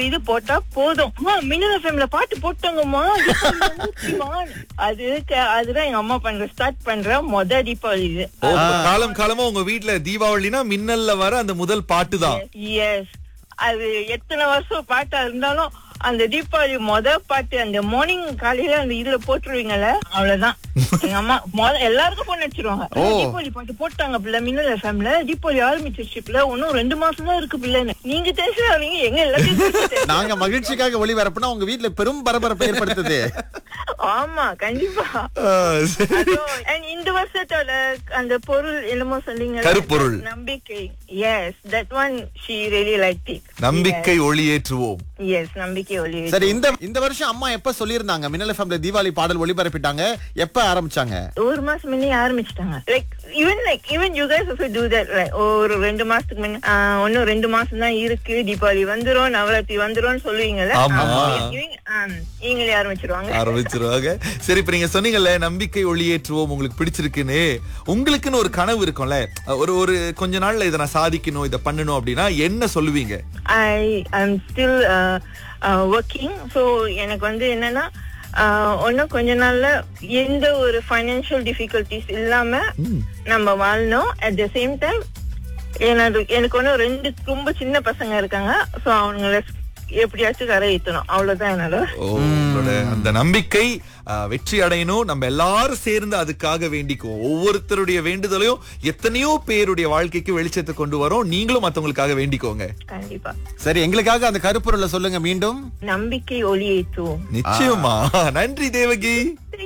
ஒரு இது போட்டா போதும் அம்மா மின்னல் எஃப்எம்ல பாட்டு போட்டோங்கம்மா தீபாவளி வந்துருச்சுமா. அது க- அதுதான் எங்க அம்மா பண்ற ஸ்டார்ட் பண்ற மொத தீபாவளி இது ஓ, காலம் காலமா உங்க வீட்ல தீபாவளினா மின்னல்ல வர அந்த முதல் பாட்டு தான் எஸ் அது எத்தனை வருஷம் பாட்டா இருந்தாலும் அந்த தீபாவளி மொத பாட்டு அந்த மார்னிங் காலையில அந்த இதுல போட்டுருவீங்கல்ல அவ்வளவுதான் எங்க அம்மா மொத எல்லாருக்கும் போன் அடிச்சிருவாங்க ஓ. தீபாவளி பாட்டு போட்டாங்க பிள்ளை மின்னல் எஃப்எம்ல தீபாவளி ஆரம்பிச்சிருச்சு பிள்ளை இன்னும் ரெண்டு மாசம் தான் இருக்கு பிள்ளைன்னு நீங்க டென்ஷன் ஆவீங்க எங்க எல்லாத்தையும் tension. நாங்க மகிழ்ச்சிக்காக ஒளிபரப்புனா உங்க வீட்ல பெரும் பரபரப்பு ஏற்படுத்துது ஆமா கண்டிப்பா ஆ, சரி. அதுவும், and இந்த வருஷத்தோட அந்த பொருள் என்னமோ சொன்னீங்க கருப்பொருள். நம்பிக்கை yes that one she really like it நம்பிக்கை ஒளியேற்றுவோம் எஸ் நம்பிக்கை ஒளி சரி இந்த இந்த வருஷம் அம்மா எப்ப சொல்லியிருந்தாங்க மின்னல் எஃப்எம்ல தீபாவளி பாடல் ஒளிபரப்பிட்டாங்க எப்ப ஆரம்பிச்சாங்க ஒரு மாசம் முன்னே ஆரம்பிச்சிட்டாங்க like even like even you guys also do that like ஒரு ரெண்டு மாசத்துக்கு முன்ன ஆஹ், இன்னும் ரெண்டு மாசம் தான் இருக்கு தீபாவளி வந்துரும் நவராத்திரி வந்துரும் சொல்லுவீங்கல்ல ஆமா. ஆஹ், இவங்க- ஆஹ், இவங்களே ஆரம்பிச்சிருவாங்க ஆரம்பிச்சிருவாங்க சரி இப்ப நீங்க சொன்னீங்கல்ல நம்பிக்கை ஒளியேற்றுவோம் உங்களுக்கு பிடிச்சிருக்குன்னு உங்களுக்குன்னு ஒரு கனவு இருக்கும்ல ஒரு ஒரு கொஞ்ச நாள்ல இதை நான் சாதிக்கணும் இதை பண்ணணும் அப்படின்னா என்ன சொல்லுவீங்க I I'm still working so எனக்கு வந்து என்னன்னா இன்னும் கொஞ்ச நாள்ல எந்த ஒரு ஃபைனான்சியல் டிஃபிகல்டிஸ் இல்லாம நம்ம வாழணும் அட் த சேம் டைம் எனக்கு எனக்கு ஒன்றும் ரெண்டு ரொம்ப சின்ன பசங்க இருக்காங்க ஸோ அவங்கள எப்படியாச்சும் கரை ஏற்றணும் அவ்வளவுதான் என்னோட ஓ, உங்களோட அந்த நம்பிக்கை ஆ, வெற்றி அடையணும் நம்ம எல்லாரும் சேர்ந்து அதுக்காக வேண்டிக்குவோம் ஒவ்வொருத்தருடைய வேண்டுதலையும் எத்தனையோ பேருடைய வாழ்க்கைக்கு வெளிச்சத்தை கொண்டு வரோம் நீங்களும் மத்தவங்களுக்காக வேண்டிக்கோங்க கண்டிப்பா சரி எங்களுக்காக அந்த கருப்பொருளை சொல்லுங்க மீண்டும் நம்பிக்கை ஒளி ஏற்றுவோம் நிச்சயமா நன்றி தேவகி